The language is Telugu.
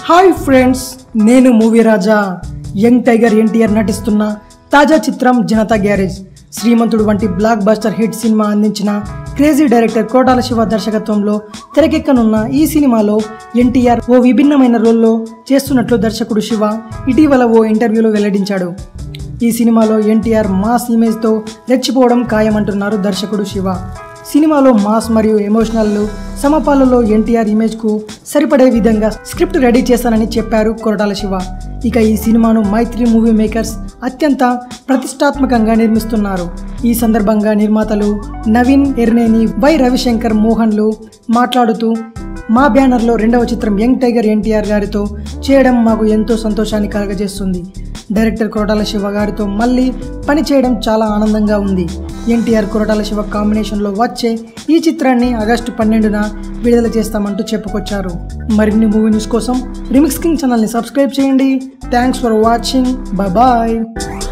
హాయ్ ఫ్రెండ్స్ నేను movie Raja young tiger NTR నటిస్తున్న తాజా చిత్రం జనతా గ్యారేజ్ శ్రీమంతుడు వంటి బ్లాక్ బస్టర్ హిట్ సినిమా అందించిన క్రేజీ డైరెక్టర్ కోటాల శివ దర్శకత్వంలో తెరకెక్కనున్న ఈ సినిమాలో ఎన్టీఆర్ ఓ విభిన్నమైన రోల్లో చేస్తున్నట్లు దర్శకుడు శివ ఇటీవల ఓ ఇంటర్వ్యూలో వెల్లడించాడు ఈ సినిమాలో ఎన్టీఆర్ మాస్ ఇమేజ్తో రెచ్చిపోవడం ఖాయమంటున్నారు దర్శకుడు శివ సినిమాలో మాస్ మరియు ఎమోషనల్ సమపాలలో ఎన్టీఆర్ ఇమేజ్కు సరిపడే విధంగా స్క్రిప్ట్ రెడీ చేశానని చెప్పారు కొరటాల శివ ఇక ఈ సినిమాను మైత్రి మూవీ మేకర్స్ అత్యంత ప్రతిష్టాత్మకంగా నిర్మిస్తున్నారు ఈ సందర్భంగా నిర్మాతలు నవీన్ ఎర్నేని వై రవిశంకర్ మోహన్లు మాట్లాడుతూ మా బ్యానర్లో రెండవ చిత్రం యంగ్ టైగర్ ఎన్టీఆర్ గారితో చేయడం మాకు ఎంతో సంతోషాన్ని కలగజేస్తుంది డైరెక్టర్ కొరటాల శివ గారితో మళ్ళీ పని చేయడం చాలా ఆనందంగా ఉంది ఎన్టీఆర్ కొరటాల శివ కాంబినేషన్లో వచ్చే ఈ చిత్రాన్ని ఆగస్టు పన్నెండున విడుదల చేస్తామంటూ చెప్పుకొచ్చారు మరిన్ని మూవీ న్యూస్ కోసం రిమిక్స్ కింగ్ ఛానల్ని సబ్స్క్రైబ్ చేయండి థ్యాంక్స్ ఫర్ వాచింగ్ బాయ్